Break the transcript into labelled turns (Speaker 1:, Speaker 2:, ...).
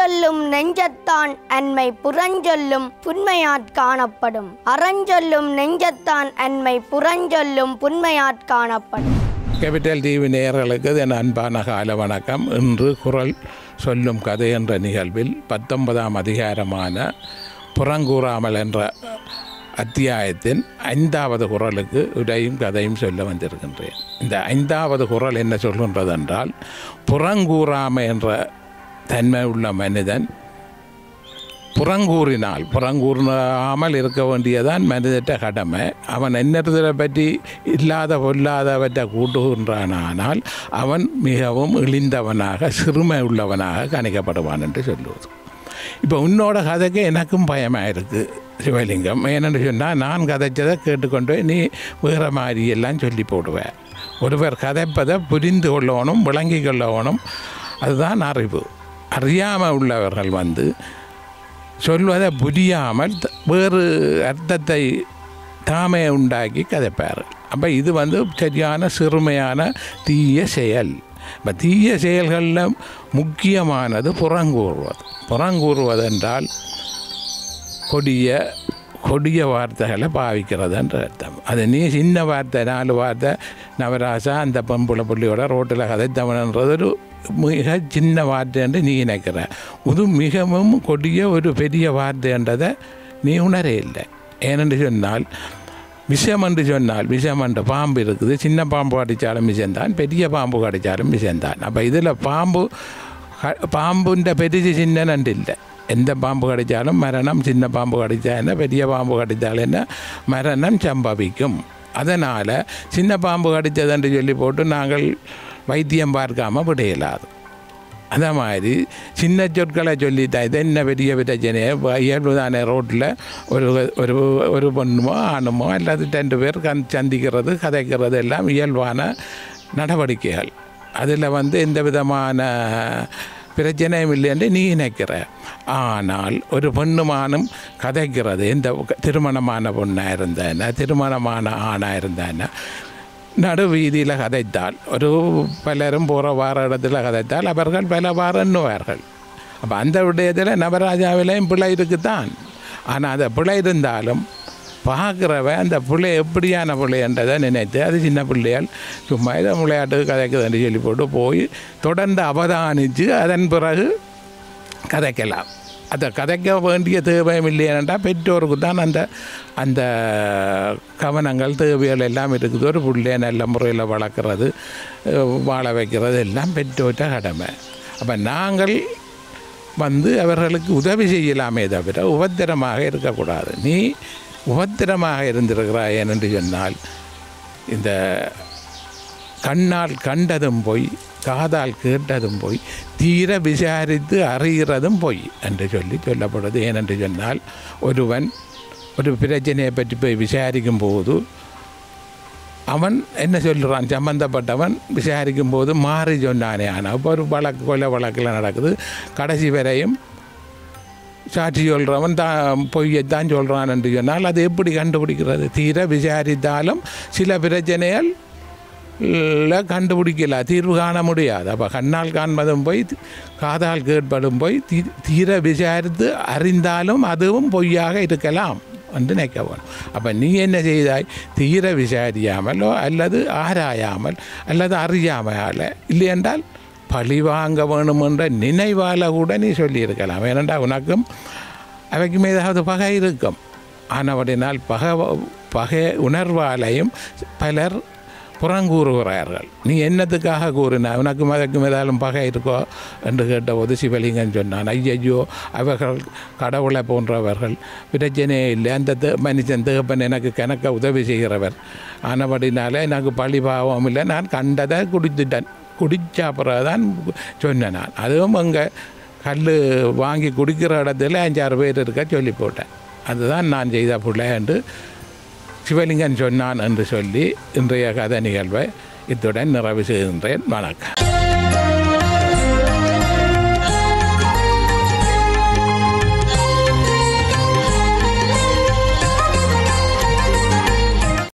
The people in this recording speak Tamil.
Speaker 1: அறஞ்சொல்லும் நெஞ்சத்தான் அன்மை புறஞ்சொல்லும் புன்மையாற் காணப்படும் அறஞ்சொல்லும் நெஞ்சத்தான் அன்மை புறஞ்சொல்லும் புன்மையாற் காணப்படும்
Speaker 2: கேபிட்டல் டிவி நேயர்களுக்கு என் அன்பான கால வணக்கம் இன்று குரல் சொல்லும் கதை என்ற நிகழ்வில் பத்தொன்பதாம் அதிகாரமான புறங்கூறாமல் என்ற அத்தியாயத்தின் ஐந்தாவது குரலுக்கு உரையும் கதையும் சொல்ல வந்திருக்கின்றேன் இந்த ஐந்தாவது குரல் என்ன சொல்கின்றது என்றால் புறங்கூறாமை என்ற தன்மை உள்ள மனிதன் புறங்கூறினால் புறங்கூறாமல் இருக்க வேண்டியதான் மனிதற்ற கடமை அவன் என்னத்தை பற்றி இல்லாத பொல்லாதவற்றை கூட்டுகின்றானால் அவன் மிகவும் இழிந்தவனாக சிறுமை உள்ளவனாக கணிக்கப்படுவான் என்று சொல்லுவது இப்போ உன்னோட கதைக்கு எனக்கும் பயமாக இருக்குது சிவலிங்கம் ஏனென்று சொன்னால் நான் கதைச்சதை கேட்டுக்கொண்டு போய் நீ வேறு மாதிரி எல்லாம் சொல்லி போடுவேன் ஒருவர் கதைப்பதை புரிந்து கொள்ளணும் விளங்கி கொள்ளணும் அதுதான் அறிவு அறியாமல் உள்ளவர்கள் வந்து சொல்வதை புரியாமல் த- வேறு அர்த்தத்தை தாமே உண்டாக்கி கதைப்பார்கள் அப்போ இது வந்து சரியான சிறுமையான தீய செயல் இப்போ தீய செயல்களில் முக்கியமானது புறங்கூறுவது புறங்கூறுவது என்றால் கொடிய கொடிய வார்த்தைகளை பாவிக்கிறது என்ற அர்த்தம் அது நீ சின்ன வார்த்தை நாலு வார்த்தை நவராசா அந்த பொம்புளை புள்ளியோட ரோட்டில் கதைத்தவனன்றது ஒரு மிக சின்ன வார்த்தை என்று நீ நினைக்கிற இது மிகவும் கொடிய ஒரு பெரிய வார்த்தை என்றதை நீ உணர இல்லை ஏனென்று சொன்னால் விஷம் என்று சொன்னால் விஷம் என்ற பாம்பு இருக்குது சின்ன பாம்பு கடித்தாலும் விஷம்தான் பெரிய பாம்பு கடித்தாலும் விஷம்தான் அப்போ இதில் பாம்பு க- பாம்புன்ற பெரிய சின்ன நண்டு இல்லை எந்த பாம்பு கடித்தாலும் மரணம் சின்ன பாம்பு கடித்தா என்ன பெரிய பாம்பு கடித்தால் என்ன மரணம் சம்பவிக்கும் அதனால் சின்ன பாம்பு கடித்ததுன்னு சொல்லி போட்டு நாங்கள் வைத்தியம் பார்க்காம விடையலாது அதே மாதிரி சின்ன சொற்களை சொல்லிட்டா இது என்ன பெரிய பிரச்சனையே இப்போ இயல்பு தானே ரோட்டில் ஒரு ஒரு ஒரு பொண்ணுமோ ஆணுமோ அல்லது ரெண்டு பேர் கண் சந்திக்கிறது கதைக்கிறது எல்லாம் இயல்பான நடவடிக்கைகள் அதில் வந்து எந்த விதமான பிரச்சனையும் இல்லைன்னு நீ நினைக்கிற ஆனால் ஒரு பெண்ணுமானும் கதைக்கிறது எந்த திருமணமான பொண்ணாக இருந்தாஎன்ன திருமணமான ஆணாக இருந்தாஎன்ன நடு வீதியில் கதைத்தால் ஒரு பலரும் போகிற வார இடத்துல கதைத்தால் அவர்கள் பல வாரம் எண்ணுவார்கள் அப்போ அந்த விடயத்தில் நவராஜாவிலையும் பிள்ளை இருக்குத்தான் ஆனால் அந்த பிள்ளை இருந்தாலும் பார்க்குறவன் அந்த பிள்ளை எப்படியான பிள்ளைன்றதை நினைத்து அது சின்ன பிள்ளையால் சும்மா இதை விளையாட்டுக்கு கதைக்குதுன்னு சொல்லி போட்டு போய் தொடர்ந்து அவதானித்து அதன் பிறகு கதைக்கலாம் அதை கதைக்க வேண்டிய தேவையும் இல்லையென்றா பெற்றோருக்கு தான் அந்த அந்த கவனங்கள் தேவைகள் எல்லாம் இருக்குது ஒரு பிள்ளைய நல்ல முறையில் வளர்க்குறது அஹ், வாழ வைக்கிறது எல்லாம் பெற்றோற்ற கடமை அப்போ நாங்கள் வந்து அவர்களுக்கு உதவி செய்யலாமே தவிர உபத்திரமாக இருக்கக்கூடாது நீ உபத்திரமாக இருந்திருக்கிறாய் என்று சொன்னால் இந்த கண்ணால் கண்டதும் போய் காதால் கேட்டதும் போய் தீர விசாரித்து அறிகிறதும் போய் என்று சொல்லி சொல்லப்படுது ஏனென்று சொன்னால் ஒருவன் ஒரு பிரச்சனையை பற்றி போய் விசாரிக்கும் போது அவன் என்ன சொல்கிறான் சம்பந்தப்பட்டவன் விசாரிக்கும் போது மாறி சொன்னானே ஆனால் இப்போ ஒரு வழக்கு கொலை வழக்கில் நடக்குது கடைசி வரையும் சாட்சி சொல்கிறவன் தான் பொய்யத்தான் சொல்கிறான் என்று சொன்னால் அது எப்படி கண்டுபிடிக்கிறது தீர விசாரித்தாலும் சில பிரச்சனைகள் ல கண்டுபிடிக்கல தீர்வு காண முடியாது அப்போ கண்ணால் காண்பதும் போய் காதால் கேட்பதும் போய் தீ தீர விசாரித்து அறிந்தாலும் அதுவும் பொய்யாக இருக்கலாம் என்று நினைக்க வேணும் அப்போ நீ என்ன செய்தாய் தீர விசாரியாமலோ அல்லது ஆராயாமல் அல்லது அறியாமையால் இல்லையென்றால் பழி வாங்க வேணும் என்ற நினைவால் கூட நீ சொல்லியிருக்கலாம் ஏனென்றால் உனக்கும் அவைக்கும் ஏதாவது பகை இருக்கும் ஆனவடினால் பகை பகை உணர்வாலையும் பலர் புறங்கூறுகிறார்கள் நீ என்னத்துக்காக கூறின உனக்கும் அதற்கும் ஏதாலும் பகை இருக்கோ என்று கேட்டபோது சிவலிங்கன் சொன்னான் ஐயையோ அவர்கள் கடவுளை போன்றவர்கள் பிரச்சனையே இல்லை அந்த தே- மனுஷன் தேகப்பன் எனக்கு கணக்க உதவி செய்கிறவர் ஆனபடினால எனக்கு பழி பாவம் இல்லை நான் கண்டதை குடித்துட்டேன் குடித்த அப்புறம் தான் சொன்னேன் நான் அதுவும் அங்கே கல் வாங்கி குடிக்கிற இடத்துல அஞ்சாறு பேர் இருக்க சொல்லி போட்டேன் அதுதான் நான் செய்த பிள்ளை என்று சிவலிங்கன் சொன்னான் என்று சொல்லி இன்றைய கதை நிகழ்வை இத்துடன் நிறைவு செய்கின்றேன் வணக்கம்